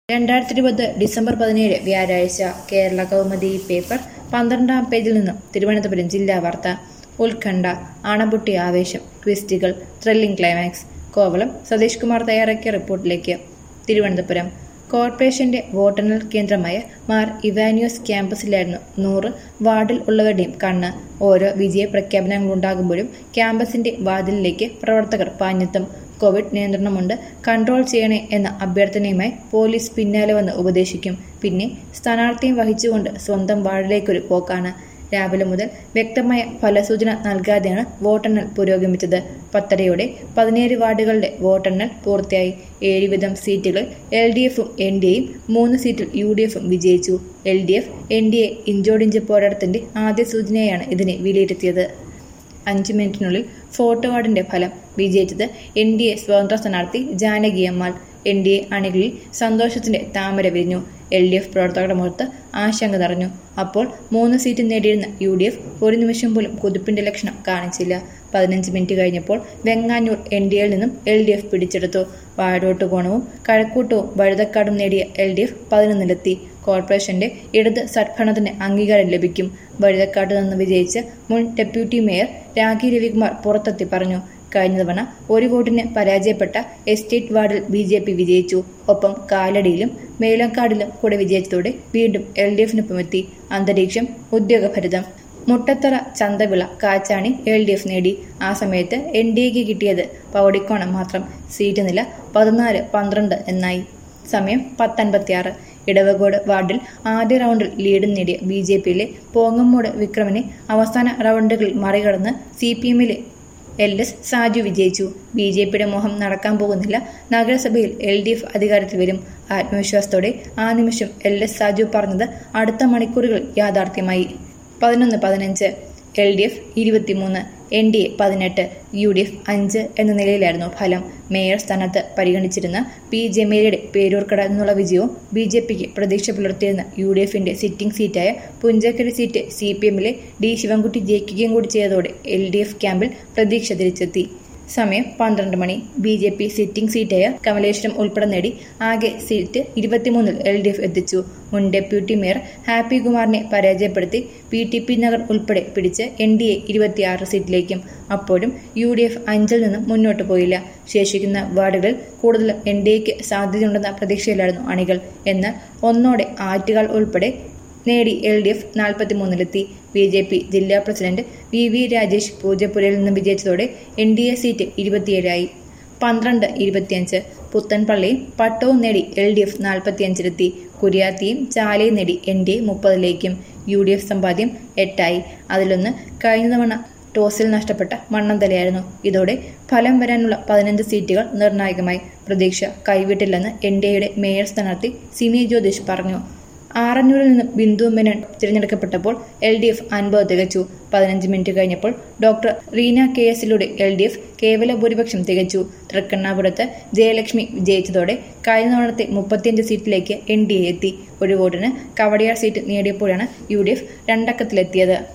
രണ്ടായിരത്തി ഇരുപത് ഡിസംബർ പതിനേഴ് വ്യാഴാഴ്ച കേരള കൗമുദി പേപ്പർ പന്ത്രണ്ടാം പേജിൽ നിന്നും തിരുവനന്തപുരം ജില്ലാ വാർത്ത ഉത്കണ്ഠ ആണപൊട്ടി ആവേശം ട്വിസ്റ്റുകൾ ത്രില്ലിംഗ് ക്ലൈമാക്സ് കോവളം സതീഷ് കുമാർ തയ്യാറാക്കിയ റിപ്പോർട്ടിലേക്ക് തിരുവനന്തപുരം കോർപ്പറേഷന്റെ വോട്ടെണ്ണൽ കേന്ദ്രമായ മാർ ഇവാനിയോസ് ക്യാമ്പസിലായിരുന്നു നൂറ് വാർഡിൽ ഉള്ളവരുടെയും കണ്ണ് ഓരോ വിജയ പ്രഖ്യാപനങ്ങളുണ്ടാകുമ്പോഴും ക്യാമ്പസിന്റെ വാതിലിലേക്ക് പ്രവർത്തകർ പാഞ്ഞെത്തും കോവിഡ് നിയന്ത്രണമുണ്ട് കൺട്രോൾ ചെയ്യണേ എന്ന അഭ്യർത്ഥനയുമായി പോലീസ് പിന്നാലെ വന്ന് ഉപദേശിക്കും പിന്നെ സ്ഥാനാർത്ഥിയും വഹിച്ചുകൊണ്ട് സ്വന്തം വാർഡിലേക്കൊരു പോക്കാണ് രാവിലെ മുതൽ വ്യക്തമായ ഫലസൂചന നൽകാതെയാണ് വോട്ടെണ്ണൽ പുരോഗമിച്ചത് പത്തരയോടെ പതിനേഴ് വാർഡുകളുടെ വോട്ടെണ്ണൽ പൂർത്തിയായി ഏഴ് വീതം സീറ്റുകളിൽ എൽ ഡി എഫും എൻ ഡി എയും മൂന്ന് സീറ്റിൽ യു ഡി എഫും വിജയിച്ചു L D F N D A ഇഞ്ചോടിഞ്ച് പോരാട്ടത്തിന്റെ ആദ്യ സൂചനയാണ് ഇതിനെ വിലയിരുത്തിയത് അഞ്ച് മിനിറ്റിനുള്ളിൽ ഫോർട്ട് വാർഡിന്റെ ഫലം വിജയിച്ചത് എൻ ഡി എ സ്വതന്ത്ര സ്ഥാനാർത്ഥി Janaki Ammal N D A അണികളിൽ സന്തോഷത്തിന്റെ താമര വിരിഞ്ഞു എൽ ഡി എഫ് പ്രവർത്തകരുടെ മുഖത്ത് ആശങ്ക നിറഞ്ഞു അപ്പോൾ മൂന്ന് സീറ്റ് നേടിയിരുന്ന യു ഡി എഫ് ഒരു നിമിഷം പോലും കുതിപ്പിന്റെ ലക്ഷണം കാണിച്ചില്ല പതിനഞ്ച് മിനിറ്റ് കഴിഞ്ഞപ്പോൾ വെങ്ങാനൂർ എൻ ഡി എയിൽ നിന്നും എൽ ഡി എഫ് പിടിച്ചെടുത്തു വാഴോട്ട് കോണവും കഴക്കൂട്ടവും വഴുതക്കാടും നേടിയ എൽ ഡി എഫ് പതിനൊന്നിലെത്തി കോർപ്പറേഷന്റെ ഇടത് സദ്ഭരണത്തിന് അംഗീകാരം ലഭിക്കും വഴുതക്കാട്ട് നിന്ന് വിജയിച്ച് മുൻ ഡെപ്യൂട്ടി മേയർ രാഖി രവികുമാർ പുറത്തെത്തി പറഞ്ഞു കഴിഞ്ഞ തവണ ഒരു വോട്ടിന് പരാജയപ്പെട്ട എസ്റ്റേറ്റ് വാർഡിൽ ബി ജെ പി വിജയിച്ചു ഒപ്പം കാലടിയിലും മേലക്കാടിലും കൂടെ വിജയിച്ചതോടെ വീണ്ടും എൽ ഡി എഫിനൊപ്പം എത്തി അന്തരീക്ഷം ഉദ്യോഗഭരിതം Muttathara Chanthavila Kachani L D F നേടി ആ സമയത്ത് എൻ ഡി എക്ക് കിട്ടിയത് പൗടിക്കോണം മാത്രം സീറ്റ് നില പതിനാല് പന്ത്രണ്ട് എന്നായി സമയം പത്തൻപത്തിയാറ് ഇടവകോട് വാർഡിൽ ആദ്യ റൗണ്ടിൽ ലീഡ് നേടിയ ബി ജെ പിയിലെ പോങ്ങമ്മൂട് വിക്രമിനെ അവസാന റൗണ്ടുകളിൽ മറികടന്ന് സി പി എമ്മിലെ എൽ എസ് സാജു വിജയിച്ചു ബി ജെ പിയുടെ മോഹം നടക്കാൻ പോകുന്നില്ല നഗരസഭയിൽ എൽ ഡി എഫ് അധികാരത്തിൽ വരും ആത്മവിശ്വാസത്തോടെ ആ നിമിഷം എൽ എസ് സാജു പറഞ്ഞത് അടുത്ത മണിക്കൂറുകൾ യാഥാർത്ഥ്യമായി പതിനൊന്ന് പതിനഞ്ച് എൽ ഡി എഫ് ഇരുപത്തിമൂന്ന് എൻ ഡി എ പതിനെട്ട് യു ഡി എഫ് അഞ്ച് എന്ന നിലയിലായിരുന്നു ഫലം മേയർ സ്ഥാനത്ത് പരിഗണിച്ചിരുന്ന പി ജമീലയുടെ പേരൂർക്കട എന്നുള്ള വിജയവും ബി ജെ പിക്ക് പ്രതീക്ഷ പുലർത്തിയിരുന്ന യു ഡി എഫിന്റെ സിറ്റിംഗ് സീറ്റായ പുഞ്ചക്കരി സീറ്റ് സി പി എമ്മിലെ ഡി ശിവൻകുട്ടി ജയിക്കുകയും കൂടി ചെയ്തതോടെ എൽ ഡി എഫ് ക്യാമ്പിൽ പ്രതീക്ഷ തിരിച്ചെത്തി സമയം പന്ത്രണ്ട് മണി ബി ജെ പി സിറ്റിംഗ് സീറ്റായ കമലേശ്വരം ഉൾപ്പെടെ നേടി ആകെ സീറ്റ് ഇരുപത്തിമൂന്നിൽ എൽ ഡി എഫ് എത്തിച്ചു മുൻ ഡെപ്യൂട്ടി മേയർ ഹാപ്പി കുമാറിനെ പരാജയപ്പെടുത്തി പി ടി പി നഗർ ഉൾപ്പെടെ പിടിച്ച് എൻ ഡി എ ഇരുപത്തിയാറ് സീറ്റിലേക്കും അപ്പോഴും യു ഡി എഫ് അഞ്ചിൽ നിന്നും മുന്നോട്ട് പോയില്ല ശേഷിക്കുന്ന വാർഡുകളിൽ കൂടുതൽ എൻ ഡി എക്ക് സാധ്യതയുണ്ടെന്ന പ്രതീക്ഷയിലായിരുന്നു അണികൾ എന്നാൽ ഒന്നോടെ ആറ്റുകാൽ ഉൾപ്പെടെ നേടി എൽ ഡി എഫ് നാൽപ്പത്തിമൂന്നിലെത്തി ബി ജെ പി ജില്ലാ പ്രസിഡന്റ് വി വി രാജേഷ് പൂജപ്പുരയിൽ നിന്ന് വിജയിച്ചതോടെ എൻ ഡി എ സീറ്റ് ഇരുപത്തിയേഴായി പന്ത്രണ്ട് ഇരുപത്തിയഞ്ച് പുത്തൻപള്ളിയും പട്ടവും നേടി എൽ ഡി എഫ് നാൽപ്പത്തിയഞ്ചിലെത്തി കുര്യാത്തിയും ചാലയും നേടി എൻ ഡി എ മുപ്പതിലേക്കും യു ഡി എഫ് സമ്പാദ്യം എട്ടായി അതിലൊന്ന് കഴിഞ്ഞ തവണ ടോസിൽ നഷ്ടപ്പെട്ട മണ്ണന്തലയായിരുന്നു ഇതോടെ ഫലം വരാനുള്ള പതിനഞ്ച് സീറ്റുകൾ നിർണായകമായി പ്രതീക്ഷ കൈവിട്ടില്ലെന്ന് എൻ ഡി എയുടെ മേയർ സ്ഥാനാർത്ഥി സിമി ജ്യോതിഷ് പറഞ്ഞു ആറന്നൂരിൽ നിന്ന് ബിന്ദു മേനോൻ തിരഞ്ഞെടുക്കപ്പെട്ടപ്പോൾ എൽ ഡി എഫ് അൻപത് തികച്ചു പതിനഞ്ച് മിനിറ്റ് കഴിഞ്ഞപ്പോൾ ഡോക്ടർ റീന കെ എസിലൂടെ എൽ ഡി എഫ് കേവല ഭൂരിപക്ഷം തികച്ചു തൃക്കണ്ണാപുരത്ത് ജയലക്ഷ്മി വിജയിച്ചതോടെ കഴിഞ്ഞ തവണത്തെ മുപ്പത്തിയഞ്ച് സീറ്റിലേക്ക് എൻ ഡി എ എത്തി ഒരു വോട്ടിന് കവടിയാർ സീറ്റ് നേടിയപ്പോഴാണ് യു ഡി എഫ് രണ്ടക്കത്തിലെത്തിയത്